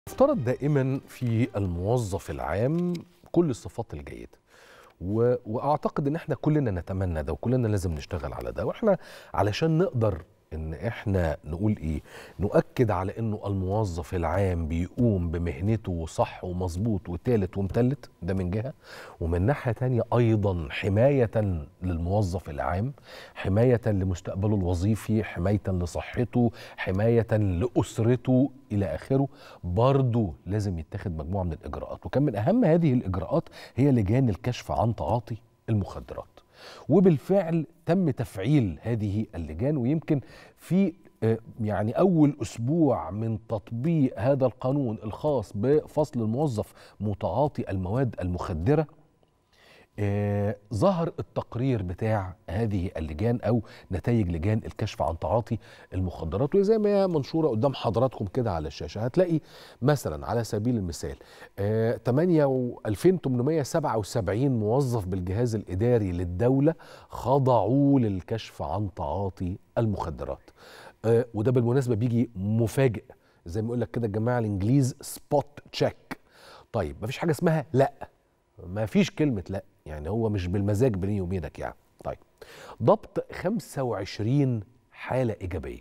يفترض دائما في الموظف العام كل الصفات الجيده و... واعتقد ان احنا كلنا نتمنى ده وكلنا لازم نشتغل على ده واحنا علشان نقدر ان احنا نقول ايه نؤكد على انه الموظف العام بيقوم بمهنته صح ومظبوط وتالت ومتلت ده من جهه ومن ناحيه تانية ايضا حمايه للموظف العام حمايه لمستقبله الوظيفي حمايه لصحته حمايه لاسرته الى اخره برضه لازم يتخذ مجموعه من الاجراءات وكان من اهم هذه الاجراءات هي لجان الكشف عن تعاطي المخدرات وبالفعل تم تفعيل هذه اللجان ويمكن في يعني أول أسبوع من تطبيق هذا القانون الخاص بفصل الموظف متعاطي المواد المخدرة آه ظهر التقرير بتاع هذه اللجان او نتائج لجان الكشف عن تعاطي المخدرات وزي ما هي منشوره قدام حضراتكم كده على الشاشه هتلاقي مثلا على سبيل المثال آه 2877 موظف بالجهاز الاداري للدوله خضعوا للكشف عن تعاطي المخدرات آه وده بالمناسبه بيجي مفاجئ زي ما يقول لك كده الجماعه الانجليز سبوت تشيك طيب مفيش حاجه اسمها لا ما فيش كلمة لا يعني هو مش بالمزاج بيني وبينك يعني طيب ضبط 25 حالة إيجابية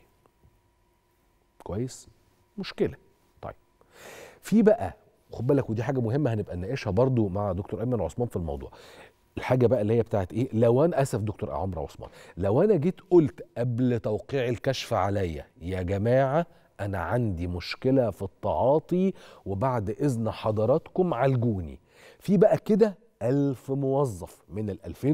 كويس مشكلة طيب في بقى خد بالك ودي حاجة مهمة هنبقى نناقشها برضو مع دكتور أيمن عثمان في الموضوع الحاجة بقى اللي هي بتاعت إيه لو أنا أسف دكتور عمرو عثمان لو أنا جيت قلت قبل توقيع الكشف عليا يا جماعة أنا عندي مشكلة في التعاطي وبعد إذن حضراتكم عالجوني في بقى كده ألف موظف من ال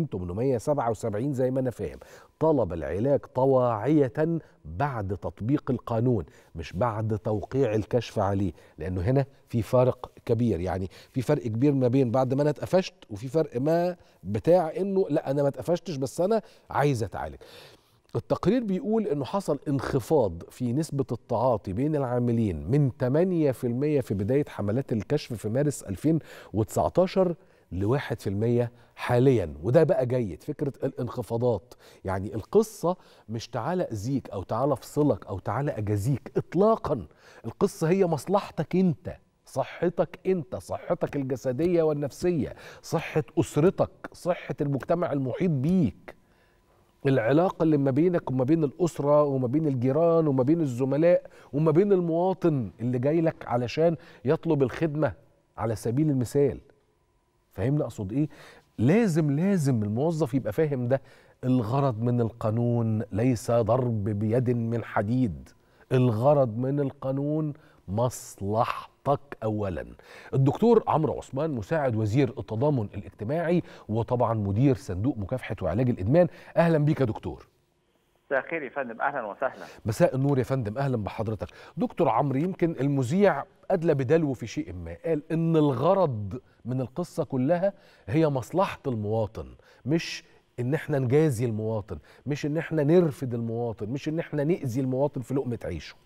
2877 زي ما أنا فاهم طلب العلاج طواعية بعد تطبيق القانون مش بعد توقيع الكشف عليه لأنه هنا في فرق كبير يعني في فرق كبير ما بين بعد ما أنا اتقفشت وفي فرق ما بتاع إنه لا أنا ما اتقفشتش بس أنا عايز أتعالج التقرير بيقول انه حصل انخفاض في نسبة التعاطي بين العاملين من 8% في بداية حملات الكشف في مارس 2019 ل 1% حاليا وده بقى جيد فكرة الانخفاضات يعني القصة مش تعالى أذيك أو تعالى أفصلك أو تعالى أجازيك إطلاقا القصة هي مصلحتك أنت صحتك انت صحتك الجسديه والنفسيه صحه اسرتك صحه المجتمع المحيط بيك العلاقة اللي ما بينك وما بين الأسرة وما بين الجيران وما بين الزملاء وما بين المواطن اللي جاي لك علشان يطلب الخدمة على سبيل المثال فاهمني أقصد إيه؟ لازم لازم الموظف يبقى فاهم ده الغرض من القانون ليس ضرب بيد من حديد الغرض من القانون مصلحتك اولا الدكتور عمرو عثمان مساعد وزير التضامن الاجتماعي وطبعا مدير صندوق مكافحه وعلاج الادمان اهلا بيك يا دكتور مساء الخير يا فندم اهلا وسهلا مساء النور يا فندم اهلا بحضرتك دكتور عمرو يمكن المذيع ادلى بدلو في شيء ما قال ان الغرض من القصه كلها هي مصلحه المواطن مش ان احنا نجازي المواطن مش ان احنا نرفد المواطن مش ان احنا ناذي المواطن في لقمه عيشه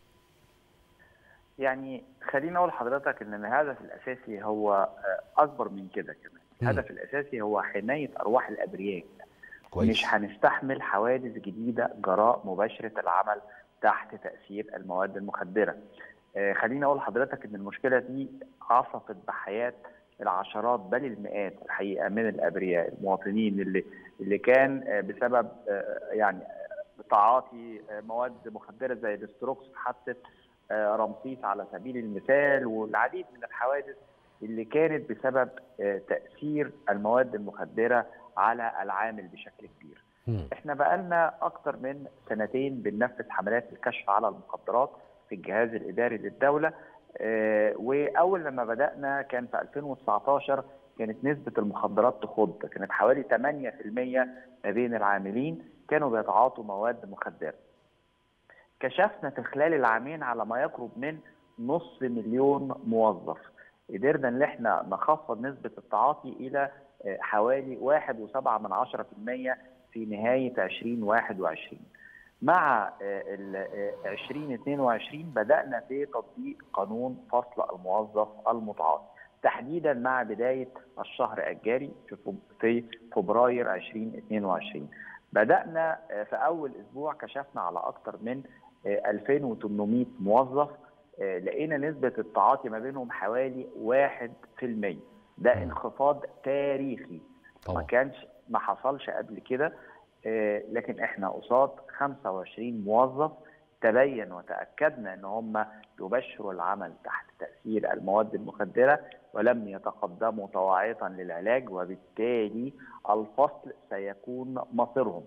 يعني خليني اقول لحضرتك ان الهدف الاساسي هو اكبر من كده كمان الهدف الاساسي هو حمايه ارواح الابرياء كويس. مش هنستحمل حوادث جديده جراء مباشره العمل تحت تاثير المواد المخدره آه خليني اقول لحضرتك ان المشكله دي عصفت بحياه العشرات بل المئات الحقيقه من الابرياء المواطنين اللي اللي كان آه بسبب آه يعني تعاطي مواد مخدره زي الاستروكس حطت رمسيس على سبيل المثال والعديد من الحوادث اللي كانت بسبب تاثير المواد المخدره على العامل بشكل كبير. م. احنا بقالنا اكثر من سنتين بننفذ حملات الكشف على المخدرات في الجهاز الاداري للدوله اه واول لما بدانا كان في 2019 كانت نسبه المخدرات تخض كانت حوالي 8% ما بين العاملين كانوا بيتعاطوا مواد مخدره. كشفنا في خلال العامين على ما يقرب من نص مليون موظف قدرنا ان احنا نخفض نسبه التعاطي الى حوالي 1.7 من 10% في نهايه 2021 مع ال 2022 بدانا في تطبيق قانون فصل الموظف المتعاطي تحديدا مع بدايه الشهر الجاري في فبراير 2022 بدانا في اول اسبوع كشفنا على اكثر من 2800 موظف لقينا نسبه التعاطي ما بينهم حوالي 1% ده انخفاض تاريخي طبعا. ما كانش ما حصلش قبل كده لكن احنا قصاد 25 موظف تبين وتاكدنا ان هم يبشروا العمل تحت تاثير المواد المخدره ولم يتقدموا طواعيه للعلاج وبالتالي الفصل سيكون مصيرهم.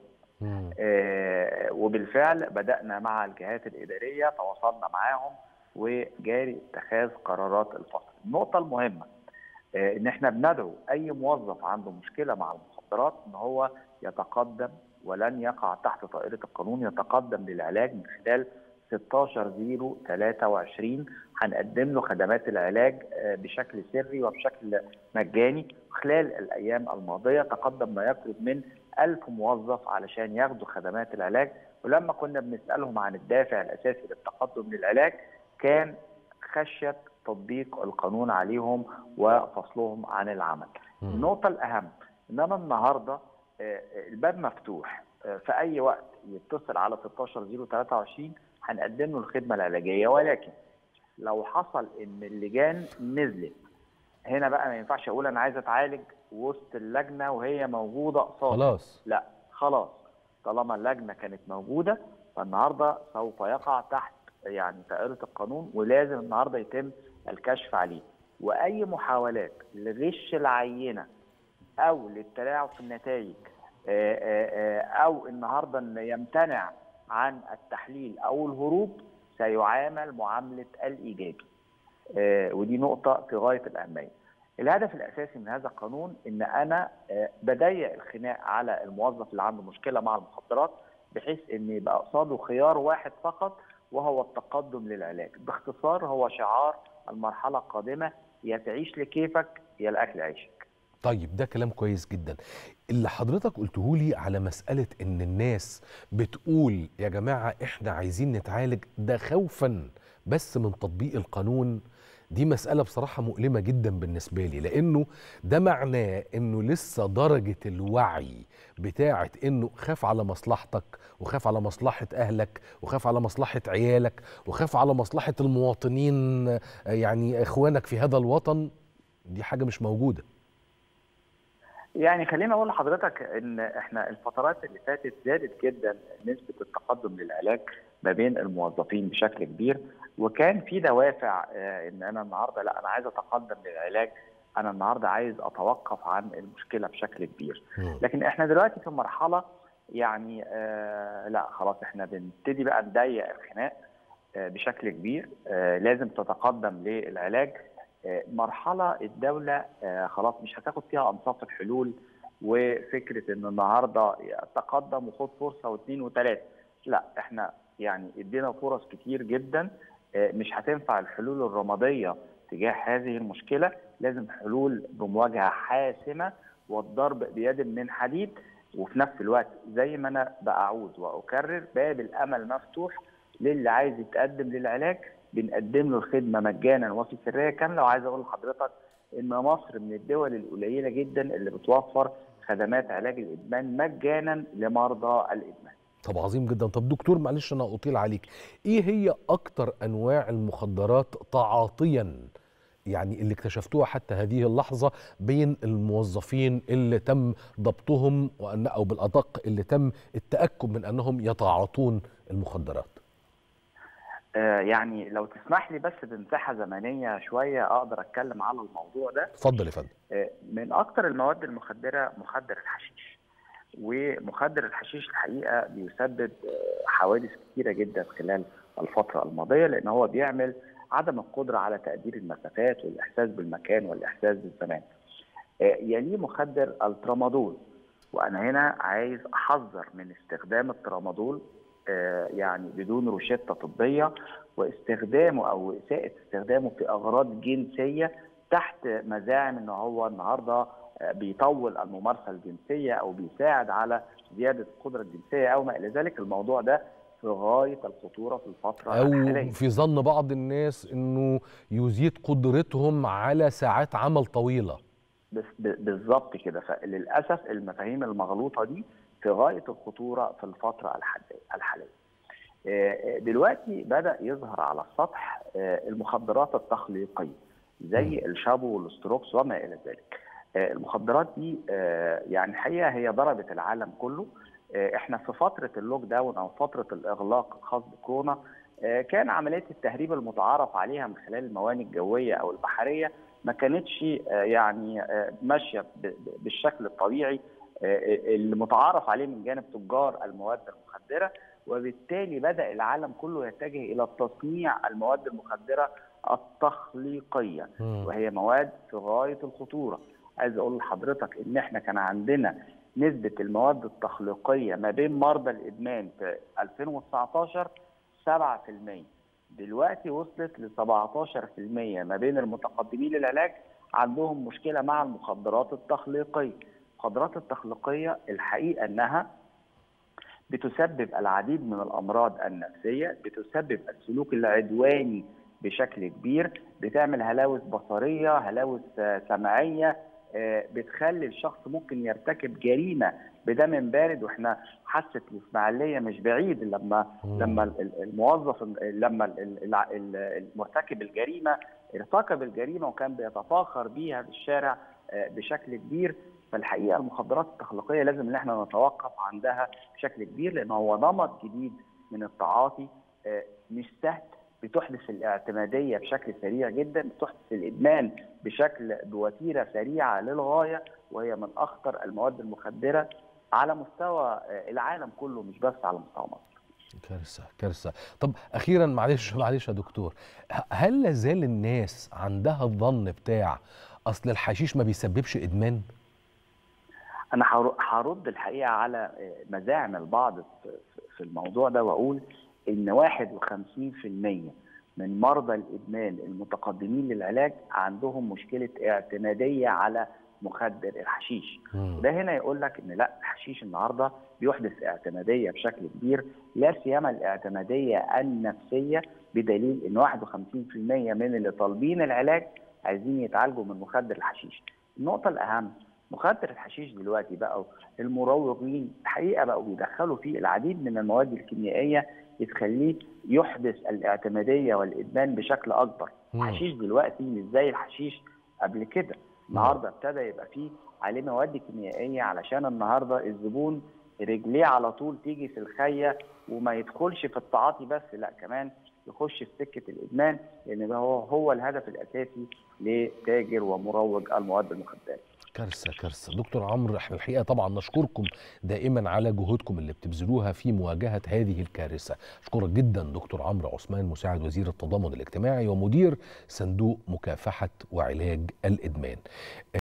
آه وبالفعل بدانا مع الجهات الاداريه تواصلنا معاهم وجاري اتخاذ قرارات الفصل. النقطه المهمه آه ان احنا بندعو اي موظف عنده مشكله مع المخدرات ان هو يتقدم ولن يقع تحت طائرة القانون يتقدم للعلاج من خلال 16 0 23 هنقدم له خدمات العلاج بشكل سري وبشكل مجاني خلال الأيام الماضية تقدم ما يقرب من 1000 موظف علشان ياخدوا خدمات العلاج ولما كنا بنسألهم عن الدافع الأساسي للتقدم للعلاج كان خشية تطبيق القانون عليهم وفصلهم عن العمل النقطة الأهم إنما النهارده الباب مفتوح في اي وقت يتصل على 16 023 هنقدم له الخدمه العلاجيه ولكن لو حصل ان اللجان نزلت هنا بقى ما ينفعش اقول انا عايز اتعالج وسط اللجنه وهي موجوده قصاد خلاص لا خلاص طالما اللجنه كانت موجوده فالنهارده سوف يقع تحت يعني دائره القانون ولازم النهارده يتم الكشف عليه واي محاولات لغش العينه او للتلاعب في النتائج او النهارده ان يمتنع عن التحليل او الهروب سيعامل معامله الايجابي ودي نقطه في غايه الاهميه الهدف الاساسي من هذا القانون ان انا بضيق الخناق على الموظف اللي عنده مشكله مع المخدرات بحيث ان يبقى قصاده خيار واحد فقط وهو التقدم للعلاج باختصار هو شعار المرحله القادمه يا تعيش لكيفك يا الاكل عيشك طيب ده كلام كويس جدا اللي حضرتك قلته لي على مسألة إن الناس بتقول يا جماعة إحنا عايزين نتعالج ده خوفا بس من تطبيق القانون دي مسألة بصراحة مؤلمة جدا بالنسبة لي لأنه ده معناه إنه لسه درجة الوعي بتاعة إنه خاف على مصلحتك وخاف على مصلحة أهلك وخاف على مصلحة عيالك وخاف على مصلحة المواطنين يعني إخوانك في هذا الوطن دي حاجة مش موجودة يعني خليني اقول لحضرتك ان احنا الفترات اللي فاتت زادت جدا نسبه التقدم للعلاج ما بين الموظفين بشكل كبير وكان في دوافع ان انا النهارده لا انا عايز اتقدم للعلاج انا النهارده عايز اتوقف عن المشكله بشكل كبير لكن احنا دلوقتي في مرحله يعني آه لا خلاص احنا بنبتدي بقى نضيق الخناق آه بشكل كبير آه لازم تتقدم للعلاج مرحلة الدولة خلاص مش هتاخد فيها أنصاف الحلول وفكرة إن النهاردة تقدم وخد فرصة واثنين وثلاثة لا احنا يعني ادينا فرص كتير جدا مش هتنفع الحلول الرمادية تجاه هذه المشكلة لازم حلول بمواجهة حاسمة والضرب بيد من حديد وفي نفس الوقت زي ما انا بعود واكرر باب الامل مفتوح للي عايز يتقدم للعلاج بنقدم له الخدمه مجانا وفي سريه كامله وعايز اقول لحضرتك ان مصر من الدول القليله جدا اللي بتوفر خدمات علاج الادمان مجانا لمرضى الادمان. طب عظيم جدا طب دكتور معلش انا اطيل عليك ايه هي اكتر انواع المخدرات تعاطيا يعني اللي اكتشفتوها حتى هذه اللحظه بين الموظفين اللي تم ضبطهم وان او بالادق اللي تم التاكد من انهم يتعاطون المخدرات يعني لو تسمح لي بس بمساحه زمنيه شويه اقدر اتكلم على الموضوع ده اتفضل يا فندم من اكثر المواد المخدره مخدر الحشيش ومخدر الحشيش الحقيقه بيسبب حوادث كثيره جدا خلال الفتره الماضيه لان هو بيعمل عدم القدره على تقدير المسافات والاحساس بالمكان والاحساس بالزمان يليه مخدر الترامادول وانا هنا عايز احذر من استخدام الترامادول يعني بدون روشته طبيه واستخدامه او اساءه استخدامه في اغراض جنسيه تحت مزاعم ان هو النهارده بيطول الممارسه الجنسيه او بيساعد على زياده القدره الجنسيه او ما الى ذلك الموضوع ده في غايه الخطوره في الفتره او الحاليه في ظن بعض الناس انه يزيد قدرتهم على ساعات عمل طويله بالظبط كده فللاسف المفاهيم المغلوطه دي في غايه الخطوره في الفتره الحاليه. دلوقتي بدا يظهر على السطح المخدرات التخليقيه زي الشابو والاستروكس وما الى ذلك. المخدرات دي يعني الحقيقه هي ضربت العالم كله احنا في فتره اللوك داون او فتره الاغلاق الخاص بكورونا كان عمليه التهريب المتعارف عليها من خلال الموانئ الجويه او البحريه ما كانتش يعني ماشيه بالشكل الطبيعي المتعارف عليه من جانب تجار المواد المخدره وبالتالي بدا العالم كله يتجه الى تصنيع المواد المخدره التخليقيه وهي مواد في غايه الخطوره عايز اقول لحضرتك ان احنا كان عندنا نسبه المواد التخليقيه ما بين مرضى الادمان في 2019 7% دلوقتي وصلت ل 17% ما بين المتقدمين للعلاج عندهم مشكله مع المخدرات التخليقيه المخدرات التخليقيه الحقيقه انها بتسبب العديد من الامراض النفسيه بتسبب السلوك العدواني بشكل كبير بتعمل هلاوس بصريه هلاوس سمعيه بتخلي الشخص ممكن يرتكب جريمه بدم بارد واحنا حاسه الاسماعيليه مش بعيد لما مم. لما الموظف لما المرتكب الجريمه ارتكب الجريمه وكان بيتفاخر بيها في الشارع بشكل كبير فالحقيقه المخدرات التخليقيه لازم ان احنا نتوقف عندها بشكل كبير لان هو نمط جديد من التعاطي مش سهل بتحدث الاعتماديه بشكل سريع جدا بتحدث الادمان بشكل بوتيره سريعه للغايه وهي من اخطر المواد المخدره على مستوى العالم كله مش بس على مستوى مصر كارثه كارثه طب اخيرا معلش معلش يا دكتور هل لازال الناس عندها الظن بتاع اصل الحشيش ما بيسببش ادمان انا هرد الحقيقه على مزاعم البعض في الموضوع ده واقول ان 51% من مرضى الادمان المتقدمين للعلاج عندهم مشكله اعتماديه على مخدر الحشيش وده هنا يقول لك ان لا الحشيش النهارده بيحدث اعتماديه بشكل كبير لا سيما الاعتماديه النفسيه بدليل ان 51% من اللي طالبين العلاج عايزين يتعالجوا من مخدر الحشيش النقطه الاهم مخدر الحشيش دلوقتي بقوا المروجين الحقيقه بقوا بيدخلوا فيه العديد من المواد الكيميائيه تخليه يحدث الاعتماديه والادمان بشكل اكبر الحشيش دلوقتي مش زي الحشيش قبل كده النهارده ابتدى يبقى فيه عليه مواد كيميائيه علشان النهارده الزبون رجليه على طول تيجي في الخيه وما يدخلش في التعاطي بس لا كمان يخش في سكه الادمان لان ده هو هو الهدف الاساسي لتاجر ومروج المواد المخدره. كارثه كارثه دكتور عمرو احنا الحقيقه طبعا نشكركم دائما على جهودكم اللي بتبذلوها في مواجهه هذه الكارثه اشكرك جدا دكتور عمرو عثمان مساعد وزير التضامن الاجتماعي ومدير صندوق مكافحه وعلاج الادمان